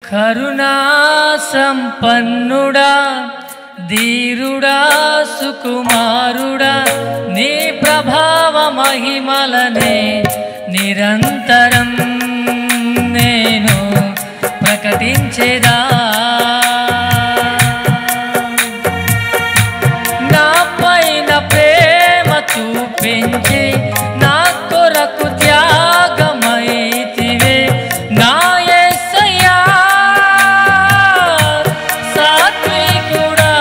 కరుణా సంపన్నుడా ధీరుడా సుకుమారుడా నీ ప్రభావ మహిమలనే నిరంతరం నేను ప్రకటించేదా నా పైన ప్రేమ చూపించి నా కొరకు త్యాగమైతివే నా యేసయ్యా సాత్వికుడా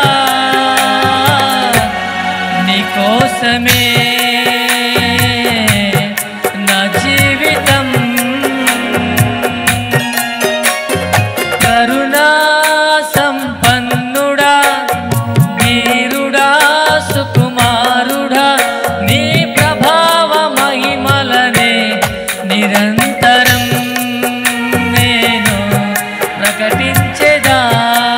నీకోసమే నా జీవితం కరుణా సంపన్నుడా ధీరుడా సుకుమారుడా నీ ప్రభావ మహిమలనే నిరంతరం నేను ప్రకటించేదా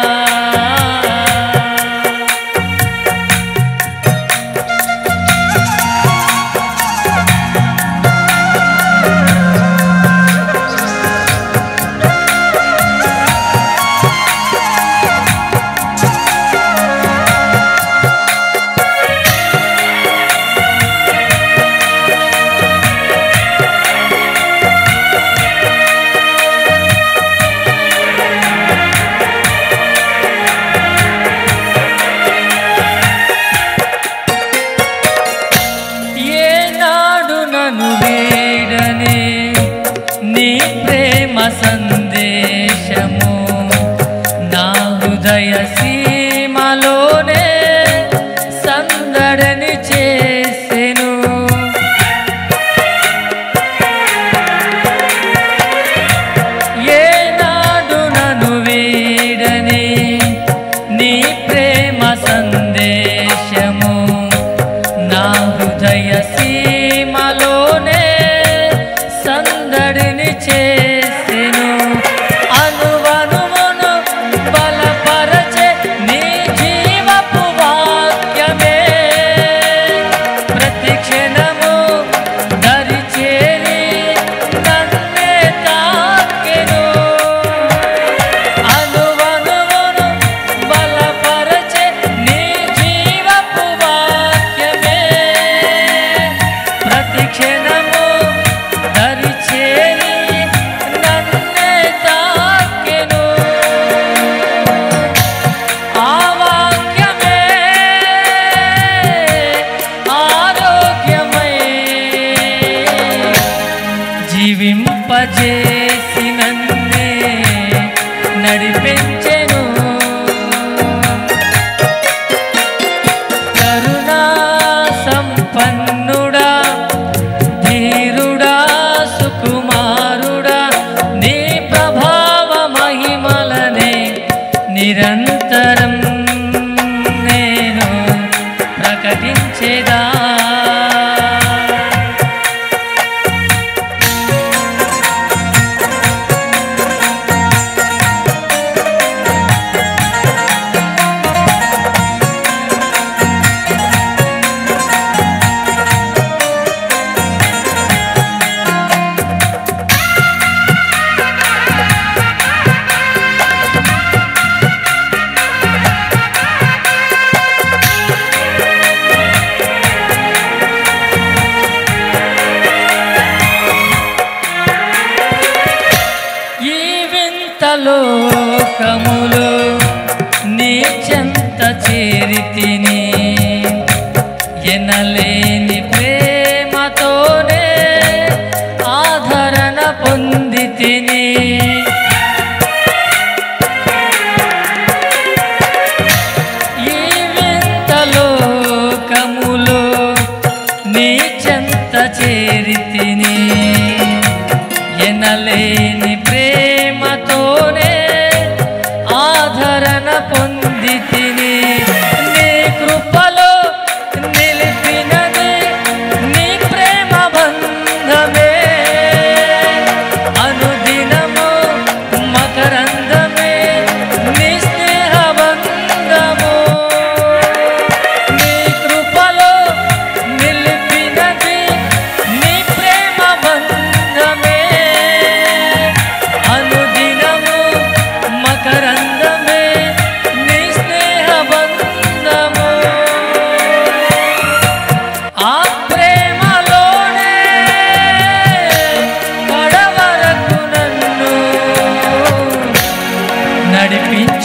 ఏనాడు నన్ను వీడని నీ ప్రేమ సందేశము నా హృదయ సీమలోనే సందడని చేసెను ఏనాడు నన్ను వీడని నీ ప్రేమ సందేశము నా హృదయ సీమలోనే సందడిని చేసెను అనువనువును బలపరచే నీ జీవపు వాక్యమే ప్రతి క్షణము దరి చేరి నన్నే తాకెను అనువనువును బలపరచే నీ జీవపు వాక్యమే ప్రతి క్షణము దరి చేరి నన్నే తాకెను ఆ వాక్యమే ఆరోగ్యమై జీవింపజేసి నన్నే నడిపించెను కరుణా సంపన్నుడా ధీరుడా సుకుమారుడా నీ ప్రభావ మహిమలనే నిరంతరం నేను ప్రకటించేదా ఈ వింత లోకములో నీ చెంత చేరితిని ఎనలేని ప్రేమతోనే ఆదరణ పొందితిని ఈ వింత లోకములో నీ చెంత చేరితిని ఎనలేని ప్రేమతోనే ఆదరణ పొందితిని నీ కృపలో నిలిపినది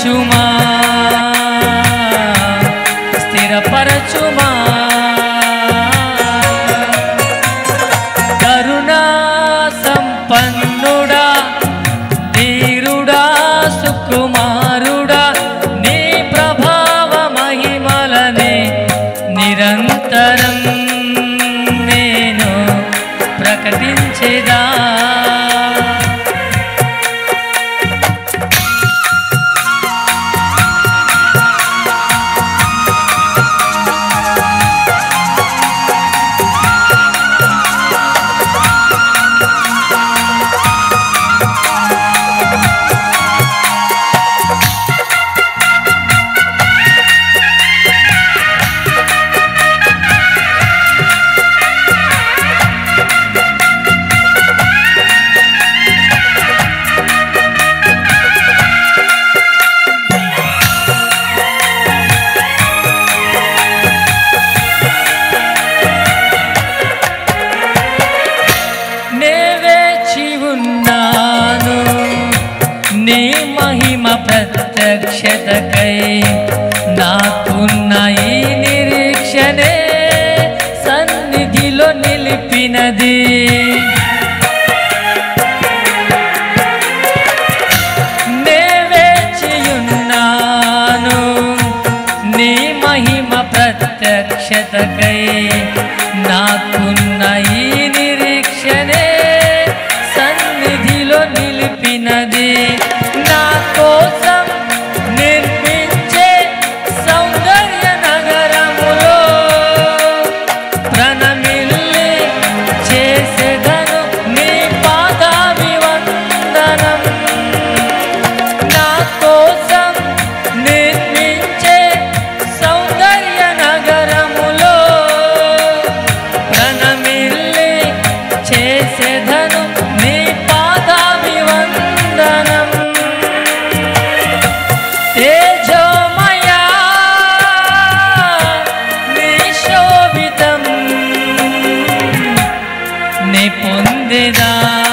స్థిరపరచుమా స్థిరపరచుమా కరుణా సంపన్నుడా ధీరుడా సుకుమారుడా నీ ప్రభావ మహిమలనే నిరంతరం నేను ప్రకటించేదా నే వేచి ఉన్నాను నీ మహిమ ప్రత్యక్షతకై నాకున్న ఈ నిరీక్షణే సన్నిధిలో నిలిపినది నే వేచియున్నాను నీ మహిమ ప్రత్యక్షతకై నాకున్న ఈ నిరీక్షణే సన్నిధిలో నిలిపినది నా కోసం నిర్మించే సౌందర్య నగరములో ప్రణమిల్లి చేసేదను నీ పాదాభివందనం నా కోసం నిర్మించే సౌందర్య నగరములో ప్రణమిల్లి చేసేదను నీ పాదాభివందనం తేజోమయా నీ శోభితం నీ పొందేదా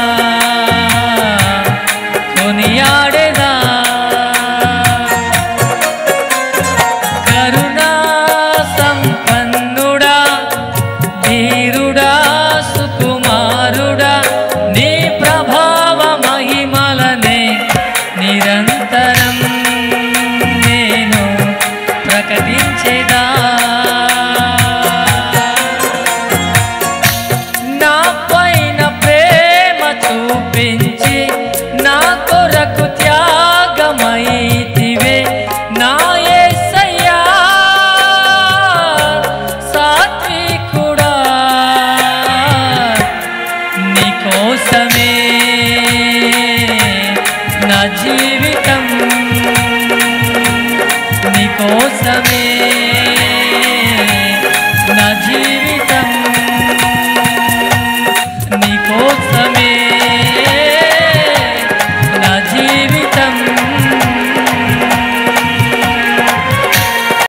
కొనియాడేదా కరుణా సంపన్నుడా ధీరుడా సుకుమారుడా నీ ప్రభావ మహిమలనే నిరంతరం నేను ప్రకటించే